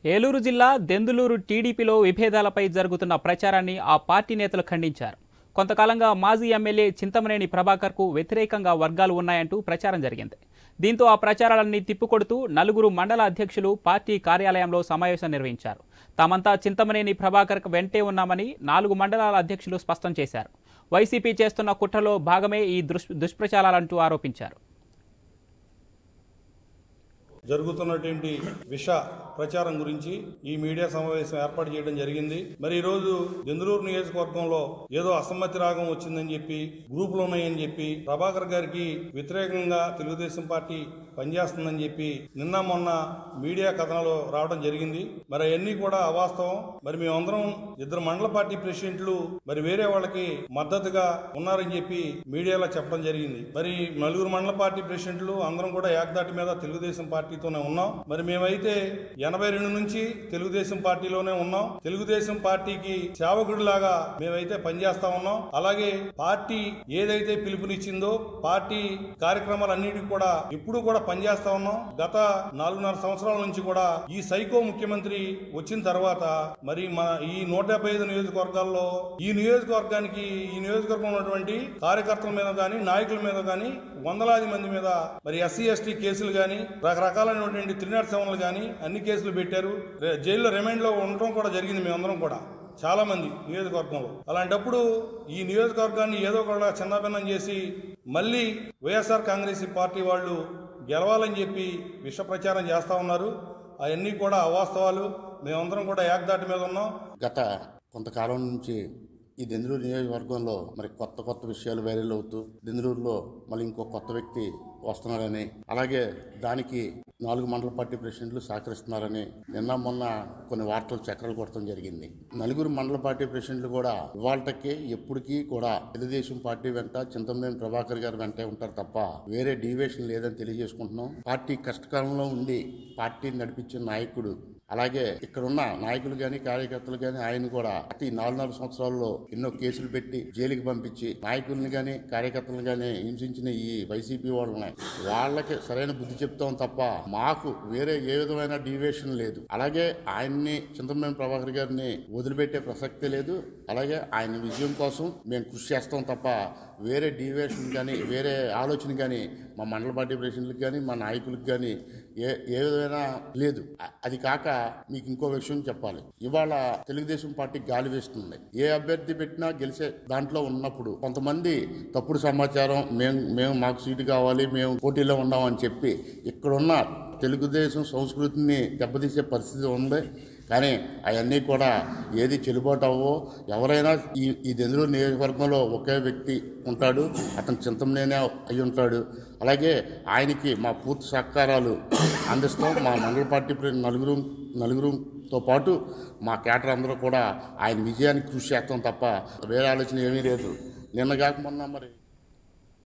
ఏలూరు జిల్లా దెందులూరు టీడీపీలో విభేదాలపై జరుగుతున్న ప్రచారాన్ని ఆ పార్టీ నేతలు ఖండించారు కొంతకాలంగా మాజీ ఎమ్మెల్యే చింతమనేని ప్రభాకర్కు వ్యతిరేకంగా వర్గాలు ఉన్నాయంటూ ప్రచారం జరిగింది దీంతో ఆ ప్రచారాలన్నీ తిప్పికొడుతూ నలుగురు మండల అధ్యక్షులు పార్టీ కార్యాలయంలో సమావేశం నిర్వహించారు తామంతా చింతమనేని ప్రభాకర్కు వెంటే ఉన్నామని నాలుగు మండలాల అధ్యక్షులు స్పష్టం చేశారు వైసీపీ చేస్తున్న కుట్రలో భాగమే ఈ దుష్ దుష్ప్రచారాలంటూ ఆరోపించారు జరుగుతున్నటువంటి విష ప్రచారం గురించి ఈ మీడియా సమావేశం ఏర్పాటు చేయడం జరిగింది మరి ఈ రోజు దెందులూరు నియోజకవర్గంలో ఏదో అసమ్మతి రాగం వచ్చిందని చెప్పి గ్రూపులు ఉన్నాయని చెప్పి ప్రభాకర్ గారికి వ్యతిరేకంగా తెలుగుదేశం పార్టీ పనిచేస్తుందని చెప్పి నిన్న మొన్న మీడియా కథనాలు రావడం జరిగింది మరి అవన్నీ కూడా అవాస్తవం మరి మేమందరం ఇద్దరు మండల పార్టీ ప్రెసిడెంట్లు మరి వేరే వాళ్ళకి మద్దతుగా ఉన్నారని చెప్పి మీడియాలో చెప్పడం జరిగింది మరి నలుగురు మండల పార్టీ ప్రెసిడెంట్లు అందరం కూడా ఏకదాటి మీద తెలుగుదేశం పార్టీతోనే ఉన్నాం మరి మేమైతే ఎనభై రెండు నుంచి తెలుగుదేశం పార్టీలోనే ఉన్నాం తెలుగుదేశం పార్టీకి సేవకుడిలాగా మేమైతే పనిచేస్తా ఉన్నాం అలాగే పార్టీ ఏదైతే పిలుపునిచ్చిందో పార్టీ కార్యక్రమాలన్నిటికీ కూడా ఇప్పుడు కూడా పనిచేస్తా ఉన్నాం గత నాలుగున్నర సంవత్సరాల నుంచి కూడా ఈ సైకో ముఖ్యమంత్రి వచ్చిన తర్వాత మరి మన ఈ నూట యాభై ఐదు నియోజకవర్గాల్లో ఈ నియోజకవర్గానికి ఈ నియోజకవర్గం ఉన్నటువంటి కార్యకర్తల మీద కానీ నాయకుల మీద కానీ వందలాది మంది మీద మరి ఎస్సీ ఎస్టీ కేసులు కానీ రకరకాలైనటువంటి త్రీ నాట్ సెవెన్లు కానీ అన్ని కేసులు పెట్టారు రే- జైల్లో రిమైండ్ లో ఉండటం కూడా జరిగింది మేమందరం కూడా చాలా మంది నియోజకవర్గంలో అలాంటప్పుడు ఈ నియోజకవర్గాన్ని ఏదో కూడా చిన్నభిన్నం చేసి మళ్ళీ వైఎస్ఆర్ కాంగ్రెస్ పార్టీ వాళ్ళు గెలవాలని చెప్పి విష ప్రచారం చేస్తా ఉన్నారు అవన్నీ కూడా అవాస్తవాలు మేమందరం కూడా ఏకదాటి మీద ఉన్నాం గత కొంతకాలం నుంచి ఈ దెందులూరు నియోజకవర్గంలో మరి కొత్త కొత్త విషయాలు వైరల్ అవుతూ దెందులూరులో మళ్ళీ ఇంకో కొత్త వ్యక్తి వస్తున్నారని అలాగే దానికి నాలుగు మండల పార్టీ ప్రెసిడెంట్లు సహకరిస్తున్నారని నిన్న మొన్న కొన్ని వార్తలు చక్రాలు కొట్టడం జరిగింది నలుగురు మండల పార్టీ ప్రెసిడెంట్లు కూడా ఇవాళకి ఎప్పటికీ కూడా తెలుగుదేశం పార్టీ వెంట చింతమనేని ప్రభాకర్ గారు వెంటే ఉంటారు తప్ప వేరే డీవియేషన్ లేదని తెలియజేసుకుంటున్నాం పార్టీ కష్టకాలంలో ఉండి పార్టీని నడిపించిన నాయకుడు అలాగే ఇక్కడున్న నాయకులు గాని కార్యకర్తలు గాని ఆయన కూడా ప్రతి నాలుగున్నర సంవత్సరాల్లో ఎన్నో కేసులు పెట్టి జైలుకి పంపించి నాయకుల్ని గాని కార్యకర్తలను గాని హింసించిన ఈ వైసీపీ వాళ్ళు ఉన్నాయి వాళ్ళకి సరైన బుద్ధి చెప్తాం తప్ప మాకు వేరే ఏ విధమైన డీవియేషన్ లేదు అలాగే ఆయన్ని చింతమనేని ప్రభాకర్ గారిని వదిలిపెట్టే ప్రసక్తే లేదు అలాగే ఆయన విజయం కోసం మేము కృషి చేస్తాం తప్ప వేరే డీవియేషన్ కానీ వేరే ఆలోచన కానీ మా మండల పార్టీ ప్రెసిడెంట్లకు కానీ మా నాయకులకు కానీ ఏ ఏ విధమైన లేదు అ- అది కాక మీకు ఇంకో విషయం చెప్పాలి ఇవాళ తెలుగుదేశం పార్టీ గాలి వేస్తుంది ఏ అభ్యర్థి పెట్టినా గెలిచే దాంట్లో ఉన్నప్పుడు కొంతమంది తప్పుడు సమాచారం మేము మేము మాకు సీటు కావాలి మేము పోటీలో ఉన్నామని చెప్పి ఇక్కడున్న తెలుగుదేశం సంస్కృతిని దెబ్బతీసే పరిస్థితి ఉంది కానీ అవన్నీ కూడా ఏది చెల్లుబాటు అవ్వో ఎవరైనా ఈ ఈ దెందులూరు నియోజకవర్గంలో ఒకే వ్యక్తి ఉంటాడు అతను చింతమనేనే అయి ఉంటాడు అలాగే ఆయనకి మా పూర్తి సహకారాలు అందిస్తాం మా మండల పార్టీ ప్రె- నలుగురు నలుగురుతో పాటు మా కేటర్ అందరూ కూడా ఆయన విజయానికి కృషి చేస్తాం తప్ప వేరే ఆలోచన ఏమీ లేదు నిన్న కాక మొన్న మరి